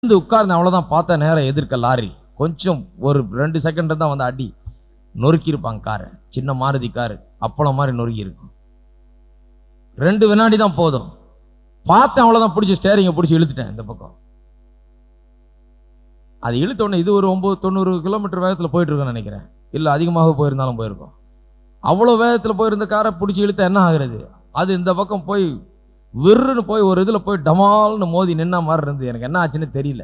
வந்து உட்கார்ந்து அவ்வளோதான் பார்த்தா நேரம் எதிர்க்க லாரி கொஞ்சம் ஒரு ரெண்டு செகண்ட் தான் வந்து அடி நொறுக்கியிருப்பாங்க காரை சின்ன மாருதி காரு அப்பளம் மாதிரி நொறுக்கி இருக்கும் ரெண்டு வினாடி தான் போதும் பார்த்தேன் அவ்வளோதான் பிடிச்சி ஸ்டேரிங்கை பிடிச்சி இழுத்துட்டேன் இந்த பக்கம் அது இழுத்த உடனே இது ஒரு ஒம்பது தொண்ணூறு கிலோமீட்டர் வேகத்தில் போயிட்டு இருக்கேன்னு நினைக்கிறேன் இல்லை அதிகமாக போயிருந்தாலும் போயிருக்கோம் அவ்வளோ வேகத்தில் போயிருந்த காரை பிடிச்சி இழுத்தா என்ன ஆகுறது அது இந்த பக்கம் போய் விருன்னு போய் ஒரு இதில் போய் டமால்னு மோதி நின்ன மாதிரி இருந்து எனக்கு என்ன ஆச்சுன்னு தெரியல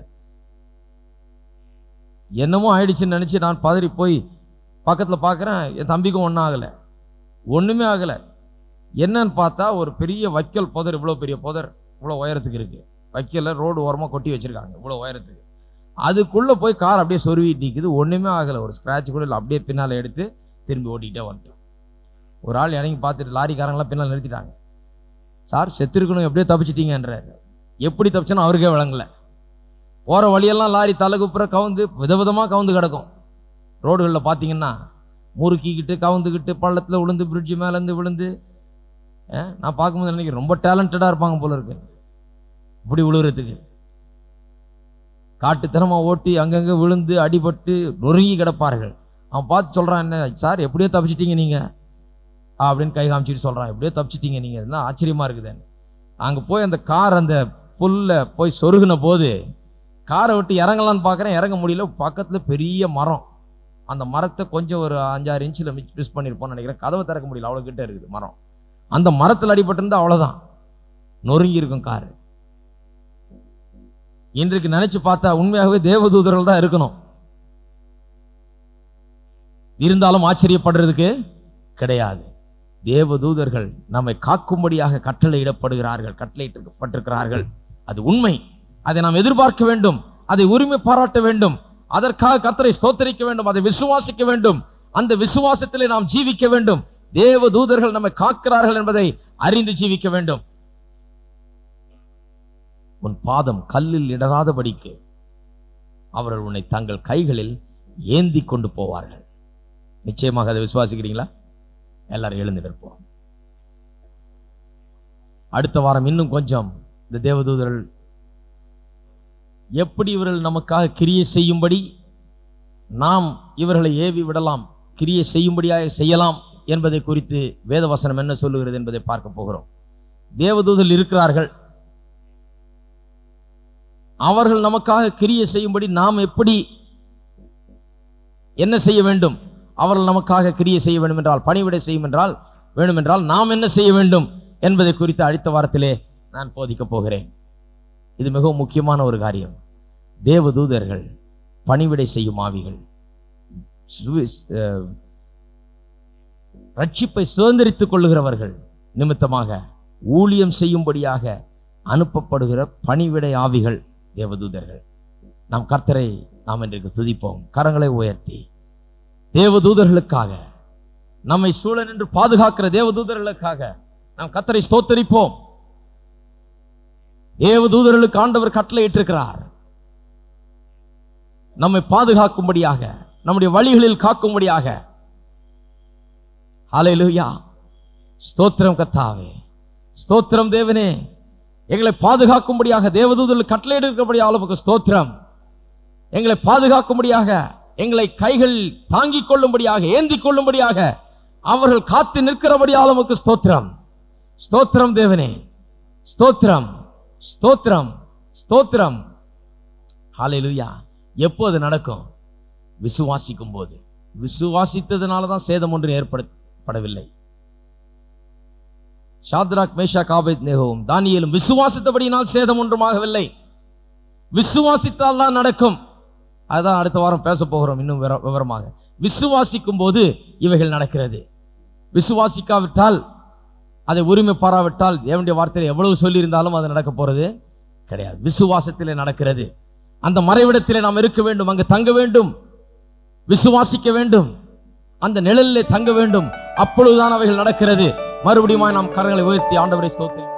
என்னமோ ஆயிடுச்சுன்னு நினச்சி நான் பதறி போய் பக்கத்தில் பார்க்குறேன் என் தம்பிக்கும் ஒன்றும் ஆகலை ஒன்றுமே ஆகலை என்னன்னு பார்த்தா ஒரு பெரிய வைக்கல் புதர் இவ்வளோ பெரிய புதர் இவ்வளோ உயரத்துக்கு இருக்குது வைக்கல ரோடு ஓரமாக கொட்டி வச்சுருக்காங்க இவ்வளோ உயரத்துக்கு அதுக்குள்ளே போய் கார் அப்படியே சொருவி நிற்குது ஒன்றுமே ஆகலை ஒரு ஸ்க்ராட்ச் கூட இல்லை அப்படியே பின்னால் எடுத்து திரும்பி ஓட்டிகிட்டே வந்துட்டோம் ஒரு ஆள் இறங்கி பார்த்துட்டு லாரிக்காரங்களாம் பின்னால் நிறுத்திட்டாங்க சார் செத்துருக்கணும் எப்படியோ தப்பிச்சிட்டீங்கன்றாரு எப்படி தப்பிச்சோன்னு அவருக்கே விளங்கல போகிற வழியெல்லாம் லாரி தலைகுப்புற கவுந்து விதவிதமாக கவுந்து கிடக்கும் ரோடுகளில் பார்த்தீங்கன்னா முறுக்கிக்கிட்டு கவுந்துக்கிட்டு பள்ளத்தில் விழுந்து பிரிட்ஜு மேலேருந்து விழுந்து அஹ், நான் பார்க்கும்போது நினைக்கிறேன் ரொம்ப டேலண்டடாக இருப்பாங்க போல இருக்கு இப்படி விழுகிறதுக்கு காட்டுத்தனமாக ஓட்டி அங்கங்கே விழுந்து அடிபட்டு நொறுங்கி கிடப்பார்கள் அவன் பார்த்து சொல்கிறான் என்ன சார் எப்படியோ தப்பிச்சிட்டீங்க நீங்கள் அப்படின்னு கை காமிச்சிட்டு சொல்கிறான் எப்படியோ தப்பிச்சிட்டீங்க நீங்கள் இதெல்லாம் ஆச்சரியமாக இருக்குதுன்னு அங்கே போய் அந்த கார் அந்த புல்ல போய் சொருகின போது காரை விட்டு இறங்கலான்னு பார்க்குறேன் இறங்க முடியல பக்கத்தில் பெரிய மரம் அந்த மரத்தை கொஞ்சம் ஒரு அஞ்சாறு இன்ச்சில் மிஸ் மிஸ் பண்ணியிருப்போம்னு நினைக்கிறேன் கதவை திறக்க முடியல அவ்வளோ கிட்ட இருக்குது மரம் அந்த மரத்தில் அடிபட்டிருந்தா அவ்வளோதான் நொறுங்கி இருக்கும் கார் இன்றைக்கு நினைச்சு பார்த்தா உண்மையாகவே தேவதூதர்கள் தான் இருக்கணும் இருந்தாலும் ஆச்சரியப்படுறதுக்கு கிடையாது தேவதூதர்கள் நம்மை காக்கும்படியாக கட்டளையிடப்படுகிறார்கள் கட்டளையிடப்பட்டிருக்கிறார்கள் அது உண்மை அதை நாம் எதிர்பார்க்க வேண்டும் அதை உரிமை பாராட்ட வேண்டும் அதற்காக கர்த்தரை ஸ்தோத்தரிக்க வேண்டும் அதை விசுவாசிக்க வேண்டும் அந்த விசுவாசத்திலே நாம் ஜீவிக்க வேண்டும் தேவ தூதர்கள் நம்மை காக்கிறார்கள் என்பதை அறிந்து ஜீவிக்க வேண்டும் உன் பாதம் கல்லில் இடராதபடிக்கு அவர்கள் உன்னை தங்கள் கைகளில் ஏந்தி கொண்டு போவார்கள் நிச்சயமாக அதை விசுவாசிக்கிறீங்களா எல்லாரும் எழுந்து நிற்போம் அடுத்த வாரம் இன்னும் கொஞ்சம் இந்த தேவதூதர்கள் எப்படி இவர்கள் நமக்காக கிரியை செய்யும்படி நாம் இவர்களை ஏவி விடலாம் கிரியை செய்யும்படியாக செய்யலாம் என்பதை குறித்து வேதவசனம் என்ன சொல்லுகிறது என்பதை பார்க்க போகிறோம் தேவதூதர்கள் இருக்கிறார்கள் அவர்கள் நமக்காக கிரியை செய்யும்படி நாம் எப்படி என்ன செய்ய வேண்டும் அவர்கள் நமக்காக கிரியை செய்ய வேண்டும் என்றால் பணிவிடை செய்யும் என்றால் வேண்டும் என்றால் நாம் என்ன செய்ய வேண்டும் என்பதை குறித்து அடுத்த வாரத்திலே நான் போதிக்கப் போகிறேன் இது மிகவும் முக்கியமான ஒரு காரியம் தேவதூதர்கள் பணிவிடை செய்யும் ஆவிகள் சு- அஹ், ரட்சிப்பை சுதந்திரித்துக் கொள்ளுகிறவர்கள் நிமித்தமாக ஊழியம் செய்யும்படியாக அனுப்பப்படுகிற பணிவிடை ஆவிகள் தேவதூதர்கள் நாம் கர்த்தரை நாம் இன்றைக்கு துதிப்போம் கரங்களை உயர்த்தி தேவதூதர்களுக்காக நம்மை சூழ நின்று பாதுகாக்கிற தேவதூதர்களுக்காக நாம் கர்த்தரை ஸ்தோத்தரிப்போம் தேவதூதர்களுக்கு ஆண்டவர் கட்டளையிட்டிருக்கிறார் நம்மை பாதுகாக்கும்படியாக நம்முடைய வழிகளில் காக்கும்படியாக ஹalleluya ஸ்தோத்திரம் கர்த்தாவே ஸ்தோத்திரம் தேவனே எங்களை பாதுகாக்கும்படியாக தேவதூதர்கள் கட்டளையிட்டிருக்கிறபடியாக அளவுக்கு ஸ்தோத்திரம் எங்களை பாதுகாக்கும்படியாக எங்களை கைகள் தாங்கிக் கொள்ளும்படியாக ஏந்திக் கொள்ளும்படியாக அவர்கள் காத்து நிற்கிறபடியாக உமக்கு ஸ்தோத்திரம் ஸ்தோத்திரம் தேவனே ஸ்தோத்திரம் ஸ்தோத்திரம் ஸ்தோத்திரம் ஹalleluya எப்போது நடக்கும் விசுவாசிக்கும் போது விசுவாசித்ததுனால தான் சேதம் ஒன்று ஏற்படப்படவில்லை ஷாத்ராக் மேஷா காபேத் நேகவும் தானியேலும் விசுவாசித்தபடியினால் சேதம் ஒன்றுமாகவில்லை விசுவாசித்தால் தான் நடக்கும் அதான் அடுத்த வாரம் பேச போகிறோம் இன்னும் விவர- விவரமாக விசுவாசிக்கும் போது இவைகள் நடக்கிறது விசுவாசிக்காவிட்டால் அதை உரிமை பாராவிட்டால் தேவனுடைய வார்த்தையில் எவ்வளவு சொல்லியிருந்தாலும் அது நடக்க போறது கிடையாது விசுவாசத்திலே நடக்கிறது அந்த மறைவிடத்திலே நாம் இருக்க வேண்டும் அங்கு தங்க வேண்டும் விசுவாசிக்க வேண்டும் அந்த நிழலிலே தங்க வேண்டும் அப்பொழுதுதான் அவைகள் நடக்கிறது மறுபடியும் நாம் கரங்களை உயர்த்தி ஆண்டவரை ஸ்தோத்திரி